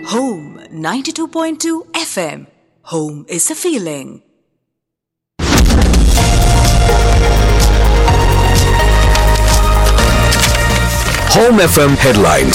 Home 92.2 FM. Home is a feeling. Home FM headlines.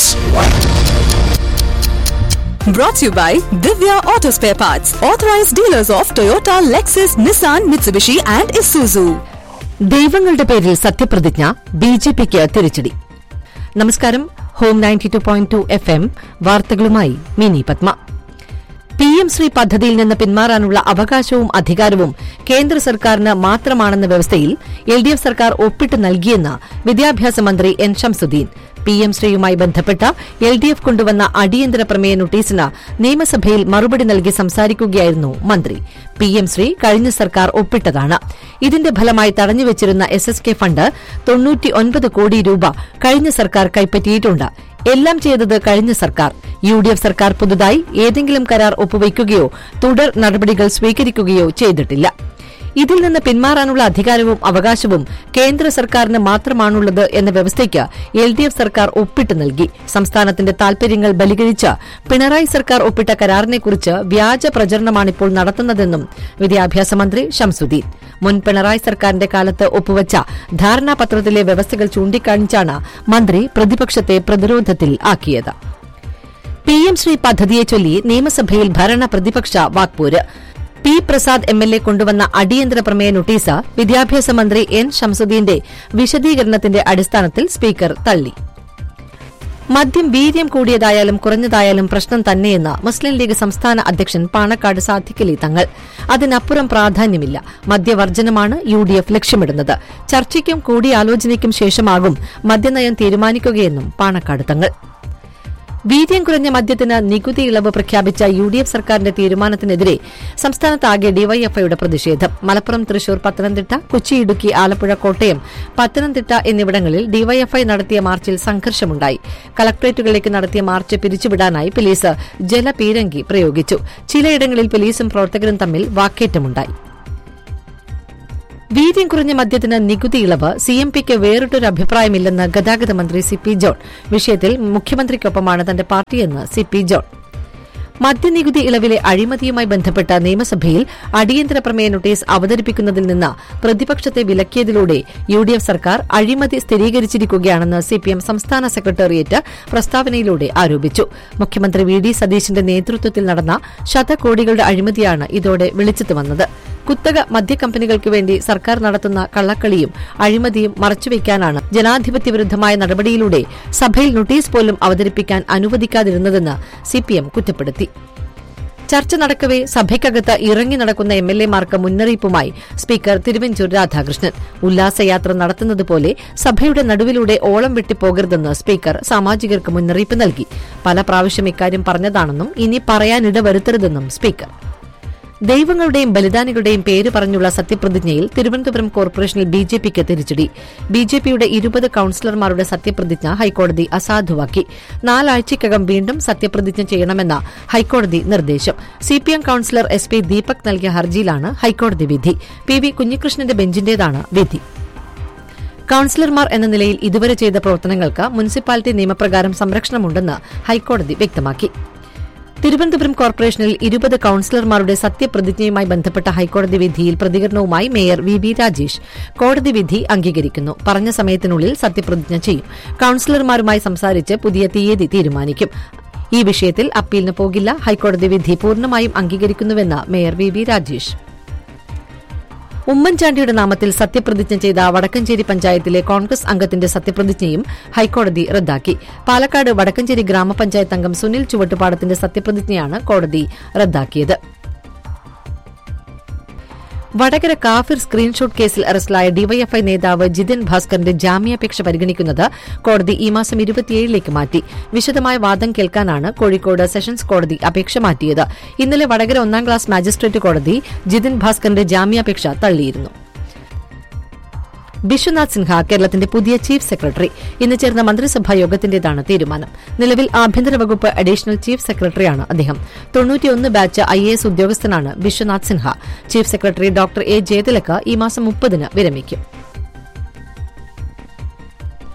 Brought to you by Divya Auto Spare Parts, authorized dealers of Toyota, Lexus, Nissan, Mitsubishi, and Isuzu. ദൈവങ്ങളുടെ പേരിൽ സത്യപ്രതിജ്ഞ B J പിക്ക് തിരിച്ചടി നമസ്കാരം home ninety two point two F M വാർത്തകളുമായി Mini Padma P M Shri പദ്ധതിയിൽ നിന്ന് പിന്മാറാനുള്ള അവകാശവും അധികാരവും കേന്ദ്ര സർക്കാരിന് മാത്രമാണെന്ന വ്യവസ്ഥയിൽ എൽ ഡി എഫ് സർക്കാർ ഒപ്പിട്ട് നൽകിയെന്ന് വിദ്യാഭ്യാസ മന്ത്രി എൻ ഷംസുദ്ദീൻ പി എം ശ്രീയുമായി ബന്ധപ്പെട്ട എൽ ഡി എഫ് കൊണ്ടുവന്ന അടിയന്തര പ്രമേയ നോട്ടീസിന് നിയമസഭയിൽ മറുപടി നൽകി സംസാരിക്കുകയായിരുന്നു മന്ത്രി പി എം ശ്രീ കഴിഞ്ഞ സർക്കാർ ഒപ്പിട്ടതാണ് ഇതിന്റെ ഫലമായി തടഞ്ഞുവച്ചിരുന്ന എസ് എസ് കെ ഫണ്ട് തൊണ്ണൂറ്റിയൊൻപത് കോടി രൂപ കഴിഞ്ഞ സർക്കാർ കൈപ്പറ്റിയിട്ടുണ്ട് എല്ലാം ചെയ്തത് കഴിഞ്ഞ സർക്കാർ യു ഡി എഫ് സർക്കാർ പുതുതായി ഏതെങ്കിലും കരാർ ഒപ്പുവയ്ക്കുകയോ തുടർ നടപടികൾ സ്വീകരിക്കുകയോ ചെയ്തിട്ടില്ല ഇതിൽ നിന്ന് പിന്മാറാനുള്ള അധികാരവും അവകാശവും കേന്ദ്ര സർക്കാരിന് മാത്രമാണുള്ളത് എന്ന വ്യവസ്ഥയ്ക്ക് എൽ ഡി എഫ് സർക്കാർ ഒപ്പിട്ട് നൽകി സംസ്ഥാനത്തിന്റെ താൽപര്യങ്ങൾ ബലികഴിച്ച് പിണറായി സർക്കാർ ഒപ്പിട്ട കരാറിനെക്കുറിച്ച് വ്യാജ പ്രചരണമാണിപ്പോൾ നടത്തുന്നതെന്നും വിദ്യാഭ്യാസ മന്ത്രി ഷംസുദ്ദീൻ മുൻ പിണറായി സർക്കാരിന്റെ കാലത്ത് ഒപ്പുവച്ച ധാരണാപത്രത്തിലെ വ്യവസ്ഥകൾ ചൂണ്ടിക്കാണിച്ചാണ് മന്ത്രി പ്രതിപക്ഷത്തെ പ്രതിരോധത്തിൽ ആക്കിയത് പി എം ശ്രീ പദ്ധതിയെ ചൊല്ലി നിയമസഭയിൽ ഭരണ പ്രതിപക്ഷ വാക്പോര് P Prasad M L A കൊണ്ടുവന്ന അടിയന്തര പ്രമേയ നോട്ടീസ് വിദ്യാഭ്യാസ മന്ത്രി എൻ ഷംസുദ്ദീന്റെ വിശദീകരണത്തിന്റെ അടിസ്ഥാനത്തിൽ സ്പീക്കർ തള്ളി മദ്യം വീര്യം കൂടിയതായാലും കുറഞ്ഞതായാലും പ്രശ്നം തന്നെയെന്ന് മുസ്ലിം ലീഗ് സംസ്ഥാന അധ്യക്ഷൻ പാണക്കാട് സാധിക്കലി തങ്ങൾ അതിനപ്പുറം പ്രാധാന്യമില്ല മദ്യവർജനമാണ് യു ഡി എഫ് ലക്ഷ്യമിടുന്നത് ചർച്ചയ്ക്കും കൂടിയാലോചനയ്ക്കും ശേഷമാകും മദ്യനയം തീരുമാനിക്കുകയെന്നും പാണക്കാട് തങ്ങൾ വീര്യം കുറഞ്ഞ മദ്യത്തിന് നികുതി ഇളവ് പ്രഖ്യാപിച്ച യു ഡി എഫ് സർക്കാരിന്റെ തീരുമാനത്തിനെതിരെ സംസ്ഥാനത്താകെ ഡിവൈഎഫ്ഐയുടെ പ്രതിഷേധം മലപ്പുറം തൃശൂർ പത്തനംതിട്ട കൊച്ചി ഇടുക്കി ആലപ്പുഴ കോട്ടയം പത്തനംതിട്ട എന്നിവിടങ്ങളിൽ ഡിവൈഎഫ്ഐ നടത്തിയ മാർച്ചിൽ സംഘർഷമുണ്ടായി കളക്ടറേറ്റുകളിലേക്ക് നടത്തിയ മാർച്ച് പിരിച്ചുവിടാനായി പോലീസ് ജലപീരങ്കി പ്രയോഗിച്ചു ചിലയിടങ്ങളിൽ പോലീസും പ്രവർത്തകരും തമ്മിൽ വാക്കേറ്റമുണ്ടായി വീര്യം കുറഞ്ഞ മദ്യത്തിന് നികുതി ഇളവ് സി എം പിക്ക് വേറിട്ടൊരു അഭിപ്രായമില്ലെന്ന് ഗതാഗത മന്ത്രി സി പി ജോൺ വിഷയത്തിൽ മുഖ്യമന്ത്രിക്കൊപ്പമാണ് തന്റെ പാർട്ടിയെന്ന് സി പി ജോൺ മദ്യനികുതി ഇളവിലെ അഴിമതിയുമായി ബന്ധപ്പെട്ട നിയമസഭയിൽ അടിയന്തര പ്രമേയ നോട്ടീസ് അവതരിപ്പിക്കുന്നതിൽ നിന്ന് പ്രതിപക്ഷത്തെ വിലക്കിയതിലൂടെ യു ഡി എഫ് സർക്കാർ അഴിമതി സ്ഥിരീകരിച്ചിരിക്കുകയാണെന്ന് സിപിഎം സംസ്ഥാന സെക്രട്ടേറിയറ്റ് പ്രസ്താവനയിലൂടെ ആരോപിച്ചു മുഖ്യമന്ത്രി വി ഡി സതീശന്റെ നേതൃത്വത്തിൽ നടന്ന ശതകോടികളുടെ അഴിമതിയാണ് ഇതോടെ വെളിച്ചത്ത് വന്നത് കുത്തക മദ്യക്കമ്പനികൾക്ക് വേണ്ടി സർക്കാർ നടത്തുന്ന കള്ളക്കളിയും അഴിമതിയും മറച്ചുവെക്കാനാണ് ജനാധിപത്യ വിരുദ്ധമായ നടപടിയിലൂടെ സഭയിൽ നോട്ടീസ് പോലും അവതരിപ്പിക്കാൻ അനുവദിക്കാതിരുന്നതെന്ന് സിപിഎം കുറ്റപ്പെടുത്തി ചർച്ച നടക്കവെ സഭയ്ക്കകത്ത് ഇറങ്ങി നടക്കുന്ന എം എൽ എമാർക്ക് മുന്നറിയിപ്പുമായി സ്പീക്കർ തിരുവഞ്ചൂർ രാധാകൃഷ്ണൻ ഉല്ലാസയാത്ര നടത്തുന്നതുപോലെ സഭയുടെ നടുവിലൂടെ ഓളം വെട്ടിപ്പോകരുതെന്ന് സ്പീക്കർ സാമാജികർക്ക് മുന്നറിയിപ്പ് നൽകി പല പ്രാവശ്യം ഇക്കാര്യം പറഞ്ഞതാണെന്നും ഇനി പറയാനിട വരുത്തരുതെന്നും സ്പീക്കർ ദൈവങ്ങളുടെയും ബലിദാനികളുടെയും പേര് പറഞ്ഞുള്ള സത്യപ്രതിജ്ഞയിൽ തിരുവനന്തപുരം കോർപ്പറേഷനിൽ ബി ജെ പിക്ക് തിരിച്ചടി ബി ജെ പിയുടെ ഇരുപത് കൌൺസിലർമാരുടെ സത്യപ്രതിജ്ഞ ഹൈക്കോടതി അസാധുവാക്കി നാലാഴ്ചയ്ക്കകം വീണ്ടും സത്യപ്രതിജ്ഞ ചെയ്യണമെന്ന ഹൈക്കോടതി നിർദ്ദേശം CPM councillor S P Deepak നൽകിയ ഹർജിയിലാണ് ഹൈക്കോടതി വിധി പി വി കുഞ്ഞികൃഷ്ണന്റെ ബെഞ്ചിന്റേതാണ് വിധി കൌൺസിലർമാർ എന്ന നിലയിൽ ഇതുവരെ ചെയ്ത പ്രവർത്തനങ്ങൾക്ക് മുനിസിപ്പാലിറ്റി നിയമപ്രകാരം സംരക്ഷണമുണ്ടെന്ന് ഹൈക്കോടതി വ്യക്തമാക്കി തിരുവനന്തപുരം കോർപ്പറേഷനിൽ ഇരുപത് കൌൺസിലർമാരുടെ സത്യപ്രതിജ്ഞയുമായി ബന്ധപ്പെട്ട ഹൈക്കോടതി വിധിയിൽ പ്രതികരണവുമായി മേയർ വി ബി രാജേഷ് കോടതി വിധി അംഗീകരിക്കുന്നു പറഞ്ഞ സമയത്തിനുള്ളിൽ സത്യപ്രതിജ്ഞ ചെയ്യും കൌൺസിലർമാരുമായി സംസാരിച്ച് പുതിയ തീയതി തീരുമാനിക്കും ഈ വിഷയത്തിൽ അപ്പീലിന് പോകില്ല ഹൈക്കോടതി വിധി പൂർണ്ണമായും അംഗീകരിക്കുന്നുവെന്ന് മേയർ വി ബി രാജേഷ് ഉമ്മൻചാണ്ടിയുടെ നാമത്തിൽ സത്യപ്രതിജ്ഞ ചെയ്ത വടക്കഞ്ചേരി പഞ്ചായത്തിലെ കോൺഗ്രസ് അംഗത്തിന്റെ സത്യപ്രതിജ്ഞയും ഹൈക്കോടതി റദ്ദാക്കി പാലക്കാട് വടക്കഞ്ചേരി ഗ്രാമപഞ്ചായത്ത് അംഗം സുനിൽ ചുവട്ടുപാടത്തിന്റെ സത്യപ്രതിജ്ഞയാണ് കോടതി റദ്ദാക്കിയത് വടകര കാഫിർ സ്ക്രീൻഷോട്ട് കേസിൽ അറസ്റ്റിലായ ഡിവൈഎഫ്ഐ നേതാവ് ജിതിൻ ഭാസ്കറിന്റെ ജാമ്യാപേക്ഷ പരിഗണിക്കുന്നത് കോടതി ഈ മാസം ഇരുപത്തിയേഴിലേക്ക് മാറ്റി വിശദമായ വാദം കേൾക്കാനാണ് കോഴിക്കോട് സെഷൻസ് കോടതി അപേക്ഷ മാറ്റിയത് ഇന്നലെ വടകര ഒന്നാം ക്ലാസ് മാജിസ്ട്രേറ്റ് കോടതി ജിതിൻ ഭാസ്കറിന്റെ ജാമ്യാപേക്ഷ തള്ളിയിരുന്നു ബിശ്വനാഥ് സിൻഹ കേരളത്തിന്റെ പുതിയ ചീഫ് സെക്രട്ടറി ഇന്ന് ചേർന്ന മന്ത്രിസഭാ യോഗത്തിന്റേതാണ് തീരുമാനം നിലവിൽ ആഭ്യന്തര വകുപ്പ് അഡീഷണൽ ചീഫ് സെക്രട്ടറിയാണ് അദ്ദേഹം തൊണ്ണൂറ്റിയൊന്ന് ബാച്ച് ഐ എ എസ് ഉദ്യോഗസ്ഥനാണ് Biswanath Sinha chief secretary doctor A Jayathilak ഈ മാസം മുപ്പതിന് വിരമിക്കും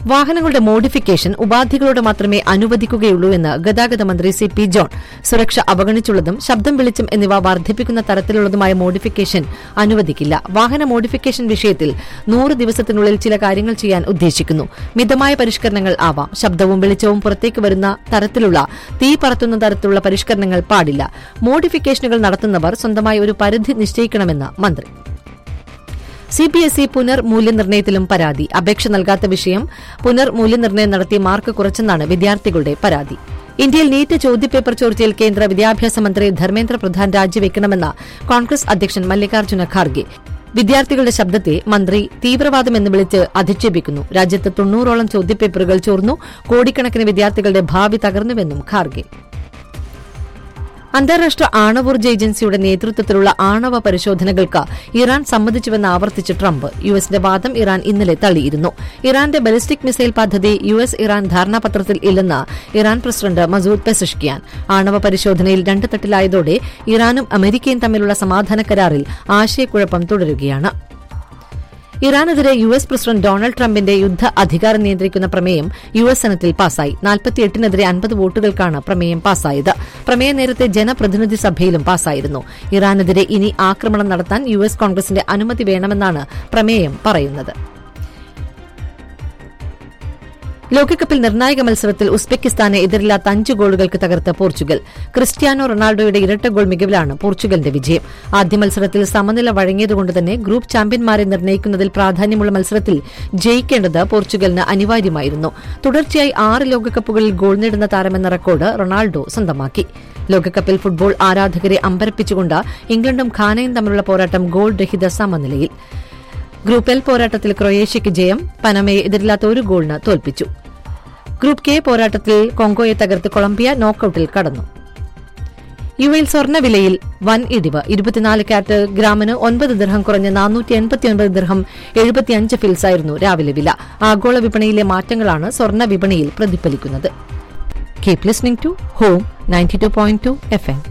വാഹനങ്ങളുടെ മോഡിഫിക്കേഷൻ ഉപാധികളോട് മാത്രമേ അനുവദിക്കുകയുള്ളൂ എന്ന് ഗതാഗത മന്ത്രി സി പി ജോൺ സുരക്ഷ അവഗണിച്ചുള്ളതും ശബ്ദം വെളിച്ചം എന്നിവ വർദ്ധിപ്പിക്കുന്ന തരത്തിലുള്ളതുമായ മോഡിഫിക്കേഷൻ അനുവദിക്കില്ല വാഹന മോഡിഫിക്കേഷൻ വിഷയത്തിൽ നൂറ് ദിവസത്തിനുള്ളിൽ ചില കാര്യങ്ങൾ ചെയ്യാൻ ഉദ്ദേശിക്കുന്നു മിതമായ പരിഷ്കരണങ്ങൾ ആവാം ശബ്ദവും വെളിച്ചവും പുറത്തേക്ക് വരുന്ന തരത്തിലുള്ള തീ പറത്തുന്ന തരത്തിലുള്ള പരിഷ്കരണങ്ങൾ പാടില്ല മോഡിഫിക്കേഷനുകൾ നടത്തുന്നവർ സ്വന്തമായി ഒരു പരിധി നിശ്ചയിക്കണമെന്ന് മന്ത്രി സിബിഎസ്ഇ പുനർമൂല്യനിർണ്ണയത്തിലും പരാതി അപേക്ഷ നൽകാത്ത വിഷയം പുനർമൂല്യനിർണ്ണയം നടത്തി മാർക്ക് കുറച്ചെന്നാണ് വിദ്യാർത്ഥികളുടെ പരാതി ഇന്ത്യയിൽ നീറ്റ് ചോദ്യപേപ്പർ ചോർച്ചയിൽ കേന്ദ്ര വിദ്യാഭ്യാസ മന്ത്രി ധർമ്മേന്ദ്ര പ്രധാൻ രാജിവെക്കണമെന്ന കോൺഗ്രസ് അധ്യക്ഷൻ മല്ലികാർജ്ജുന ഖാർഗെ വിദ്യാർത്ഥികളുടെ ശബ്ദത്തെ മന്ത്രി തീവ്രവാദമെന്ന് വിളിച്ച് അധിക്ഷേപിക്കുന്നു രാജ്യത്ത് തൊണ്ണൂറോളം ചോദ്യപേപ്പറുകൾ ചോർന്നു കോടിക്കണക്കിന് വിദ്യാർത്ഥികളുടെ ഭാവി തകർന്നുവെന്നും ഖാർഗെ അന്താരാഷ്ട്ര ആണവോർജ്ജ ഏജൻസിയുടെ നേതൃത്വത്തിലുള്ള ആണവ പരിശോധനകൾക്ക് ഇറാൻ സമ്മതിച്ചുവെന്ന് ആവർത്തിച്ച് ട്രംപ് യുഎസിന്റെ വാദം ഇറാൻ ഇന്നലെ തള്ളിയിരുന്നു ഇറാന്റെ ബലിസ്റ്റിക് മിസൈൽ പദ്ധതി യു എസ് ഇറാൻ ധാരണാപത്രത്തിൽ ഇല്ലെന്ന് ഇറാൻ പ്രസിഡന്റ് മസൂദ് പെസഷ്കിയാൻ ആണവ പരിശോധനയിൽ രണ്ട് തട്ടിലായതോടെ ഇറാനും അമേരിക്കയും തമ്മിലുള്ള സമാധാന കരാറിൽ ആശയക്കുഴപ്പം തുടരുകയാണ് ഇറാനെതിരെ യു എസ് പ്രസിഡന്റ് ഡൊണാൾഡ് ട്രംപിന്റെ യുദ്ധ അധികാരം നിയന്ത്രിക്കുന്ന പ്രമേയം യു എസ് സെനറ്റിൽ പാസായി നാൽപ്പത്തിയെട്ടിനെതിരെ അൻപത് വോട്ടുകൾക്കാണ് പ്രമേയം പാസായത് പ്രമേയം നേരത്തെ ജനപ്രതിനിധി സഭയിലും പാസായിരുന്നു ഇറാനെതിരെ ഇനി ആക്രമണം നടത്താൻ യു എസ് കോൺഗ്രസിന്റെ അനുമതി വേണമെന്നാണ് പ്രമേയം പറയുന്നത് ലോകകപ്പിൽ നിർണായക മത്സരത്തിൽ ഉസ്ബെക്കിസ്ഥാനെ എതിരില്ലാത്ത അഞ്ച് ഗോളുകൾക്ക് തകർത്ത പോർച്ചുഗൽ ക്രിസ്ത്യാനോ റൊണാൾഡോയുടെ ഇരട്ട ഗോൾ മികവിലാണ് പോർച്ചുഗലിന്റെ വിജയം ആദ്യ മത്സരത്തിൽ സമനില വഴങ്ങിയതുകൊണ്ട് തന്നെ ഗ്രൂപ്പ് ചാമ്പ്യന്മാരെ നിർണ്ണയിക്കുന്നതിൽ പ്രാധാന്യമുള്ള മത്സരത്തിൽ ജയിക്കേണ്ടത് പോർച്ചുഗലിന് അനിവാര്യമായിരുന്നു തുടർച്ചയായി ആറ് ലോകകപ്പുകളിൽ ഗോൾ നേടുന്ന താരമെന്ന റെക്കോർഡ് റൊണാൾഡോ സ്വന്തമാക്കി ലോകകപ്പിൽ ഫുട്ബോൾ ആരാധകരെ അമ്പരപ്പിച്ചുകൊണ്ട് ഇംഗ്ലണ്ടും ഖാനയും തമ്മിലുള്ള പോരാട്ടം ഗോൾ രഹിത സമനിലയിൽ ഗ്രൂപ്പ് എൽ പോരാട്ടത്തിൽ ക്രൊയേഷ്യയ്ക്ക് ജയം പനമയെ എതിരില്ലാത്ത ഒരു ഗോളിന് തോൽപ്പിച്ചു ഗ്രൂപ്പ് കെ പോരാട്ടത്തിൽ കോങ്കോയെ തകർത്ത് കൊളംബിയ നോക്കൌട്ടിൽ കടന്നു യുഎയിൽ സ്വർണ്ണവിലയിൽ വൻ ഇടിവ് ഇരുപത്തിനാല് കാറ്റ് ഗ്രാമിന് ഒൻപത് ദിർഹം കുറഞ്ഞ് നാനൂറ്റി എൺപത്തിയൊൻപത് ദിർഹം എഴുപത്തിയഞ്ച് ഫിൽസായിരുന്നു രാവിലെ വില ആഗോള വിപണിയിലെ മാറ്റങ്ങളാണ് സ്വർണ്ണ വിപണിയിൽ പ്രതിഫലിക്കുന്നത് keep listening to home ninety two point two F M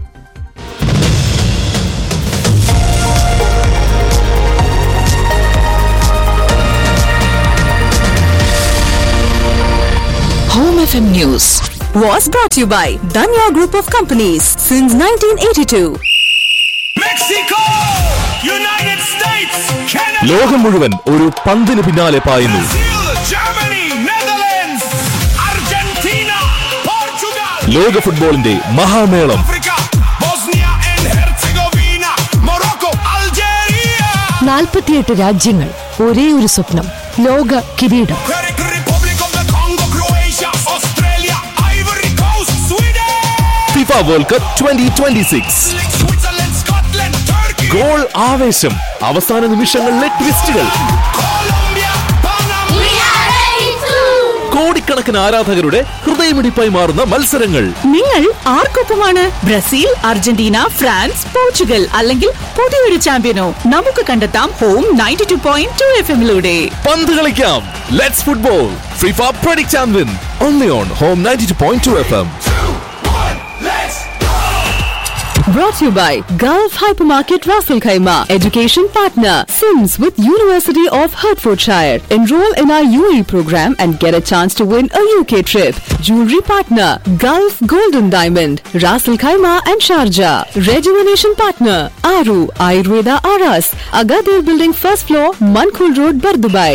Home FM News was brought to you by Danya Group of Companies since 1982. Mexico! United States, Canada, ലോകം മുഴുവൻ ഒരു പന്തിന് പിന്നാലെ പായുന്നു Brazil, Germany, Netherlands, Argentina, Portugal, ലോക ഫുട്ബോളിന്റെ മഹാമേളം Africa, Bosnia and Herzegovina, Morocco, Algeria, നാൽപ്പത്തിയെട്ട് രാജ്യങ്ങൾ ഒരേ ഒരു സ്വപ്നം ലോക കിരീടം Czech Republic of the Congo, Croatia, Australia, Ivory Coast, Sweden, FIFA World Cup twenty twenty six Switzerland, Scotland, Turkey, goal ആവേശം അവസാന നിമിഷങ്ങളിലെ ട്വിസ്റ്റുകൾ Colombia, Panama, കോടിക്കണക്കിന് ആരാധകരുടെ ഹൃദയമിടിപ്പായി മാറുന്ന മത്സരങ്ങൾ നിങ്ങൾ ആർക്കൊപ്പമാണ് ബ്രസീൽ അർജന്റീന ഫ്രാൻസ് പോർച്ചുഗൽ അല്ലെങ്കിൽ പുതിയൊരു ചാമ്പ്യനോ നമുക്ക് കണ്ടെത്താം home ninety two point two F എമ്മിലൂടെ പന്ത് കളിക്കാം let's football FIFA predict and win only on home ninety two point two F M let's Brought to you by Gulf Hypermarket Raffle Khaima, education partner, Sims with University of Hertfordshire. Enroll in our UAE program and get a chance to win a UK trip. Jewelry partner, Gulf Golden Diamond, Raffle Khaima and Sharjah. Rejuvenation partner, Aru Ayurveda Aras, Agadir Building first floor, Mankul Road, Bardubai.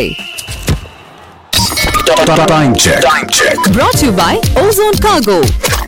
Time check. Time check. Brought to you by Ozone Cargo.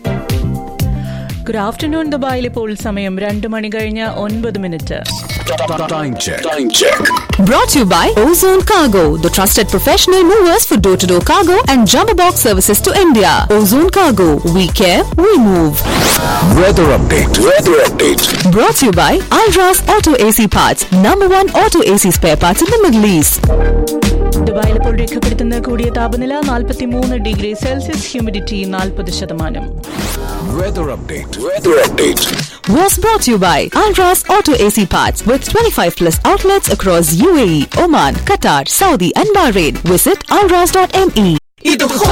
Good afternoon ദുബായിൽ ഇപ്പോൾ സമയം രണ്ട് മണി കഴിഞ്ഞ് ഒൻപത് minute Time check. Time check. Brought to you by Ozone Cargo, the trusted professional movers for door to door cargo and jumbo box services to India. Ozone Cargo, we care, we move. Weather update. Weather update. Brought to you by Alras Auto AC Parts, number one auto AC spare parts in the Middle East. ദുബായിൽ ഇപ്പോൾ രേഖപ്പെടുത്തുന്ന കൂടിയ താപനില നാൽപ്പത്തി മൂന്ന് degree Celsius humidity നാൽപ്പത് ശതമാനം Weather update. Weather update. Was brought to you by Alras Auto AC Parts with 25 plus outlets across UAE, Oman, Qatar, Saudi, and Bahrain. Visit alras.me.